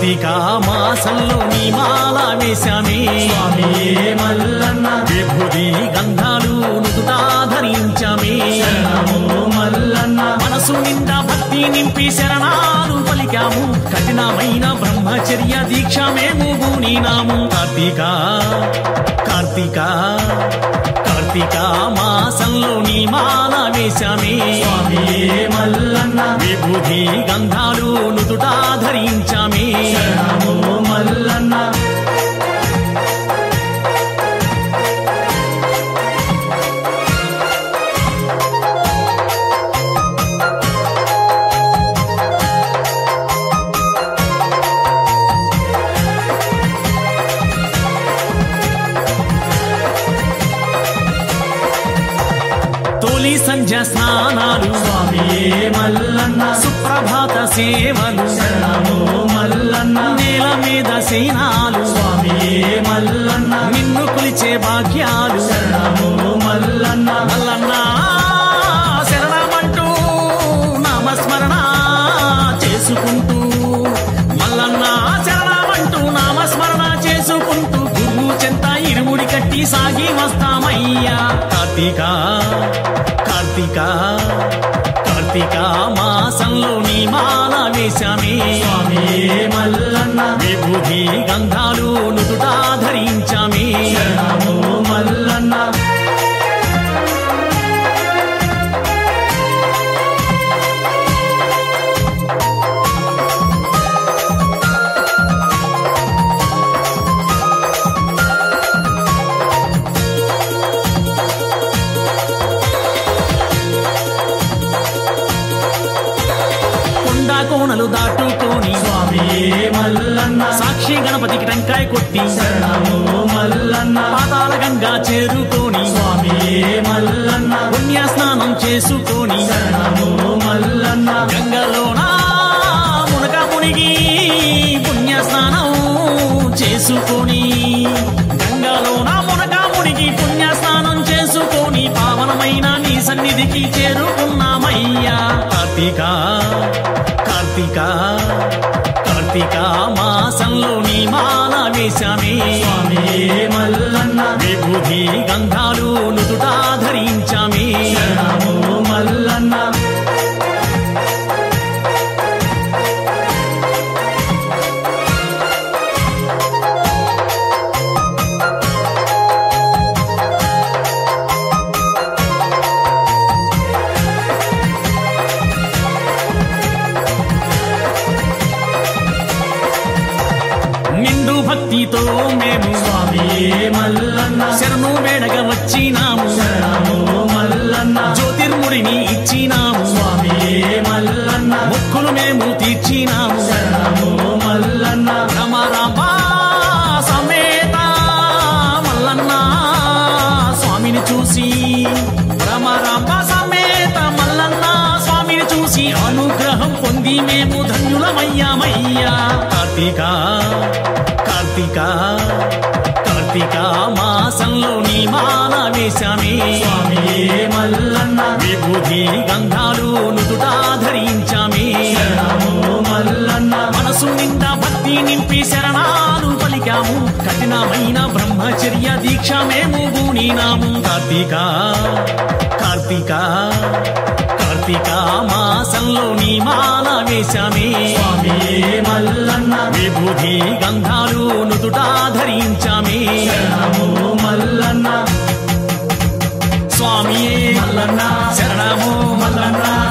కార్తీక మాసంలో నీ మాల వేశామే స్వామియే మల్లన్న విభూది గంధాలు నుదుటా ధరించామే శరణము మల్లన్న మనసు నిండా భక్తి నింపి శరణాలు పలికాము కఠినమైన బ్రహ్మచర్య దీక్ష మేము బూనినాము కార్తీక కార్తీక కార్తీక మాసంలో నీ మాల వేశామే స్వామియే మల్లన్న విభూది గంధాలు నుదుటా ధరించామే శరణము మల్లన్న తొలి సంధ్య స్నానాలు స్వామియే మల్లన్న సుప్రభాత సేవలు శరణము మల్లన్న నేల మీద సేనాలు స్వామియే మల్లన్న నిన్ను కొలిచే భాగ్యాలు శరణము మల్లన్న మల్లన్న శరణమంటూ నామస్మరణ చేసుకుంటూ మల్లన్న శరణమంటూ నామస్మరణ చేసుకుంటూ గురువు చెంత ఇరుముడి కట్టి సాగి వస్తామయ్యా కార్తీక కార్తీక కార్తీక మాసంలో నీ మాల వేశామే స్వామియే మల్లన్న విభూతి గంధాలు నుదుటా ధరించామే శరణము మల్లన్న కొండా కోణలు దాటుకొని స్వామియే మల్లన్న సాక్షి గణపతికి టెంకాయ కొట్టి శరణము మల్లన్న పాతాల గంగా చేరుకొని స్వామియే మల్లన్న పుణ్య స్నానం చేసుకొని శరణము మల్లన్న గంగలోన మునక మునిగి పుణ్య స్నానం చేసుకొని గంగలోన మునక మునిగి పుణ్య స్నానం చేసుకొని పావనమైన నీ సన్నిధికి చేరుకున్నామయ్యా కార్తీక కార్తీక కార్తీక మాసంలో నీ మాల వేశామే స్వామియే మల్లన్న విభూతి గంధాలు నుదుటా ధరించామే శరణము మల్లన్న నిండు భక్తితో మేము స్వామియే మల్లన్న శరణు వేడగా వచ్చినాము శరణము మల్లన్న జ్యోతిర్ముడిని ఇచ్చినాము స్వామియే మల్లన్న మొక్కులు మేము తీర్చినాము శరణము మల్లన్న రమ రామ సమేత మల్లన్న స్వామిని చూసి రమ రామ సమేత మల్లన్న స్వామిని చూసి అనుగ్రహం పొంది మేము ధన్యులమయ్యామయ్యా కార్తీక కార్తీక కార్తీక మాసంలో నీ మాల వేశామే స్వామియే మల్లన్న విభూతి గంధాలు నుదుటా ధరించామే శరణము మల్లన్న మనసు నిండా భక్తి నింపి శరణాలు పలికాము కఠినమైన బ్రహ్మచర్య దీక్ష మేము బూనినాము కార్తీక కార్తీక కార్తీక మాసంలో నీ మాల వేశామే స్వామియే మల్లన్న విభూతి గంధాలు నుదుటా ధరించామే శరణము మల్లన్న స్వామియే మల్లన్న శరణము మల్లన్న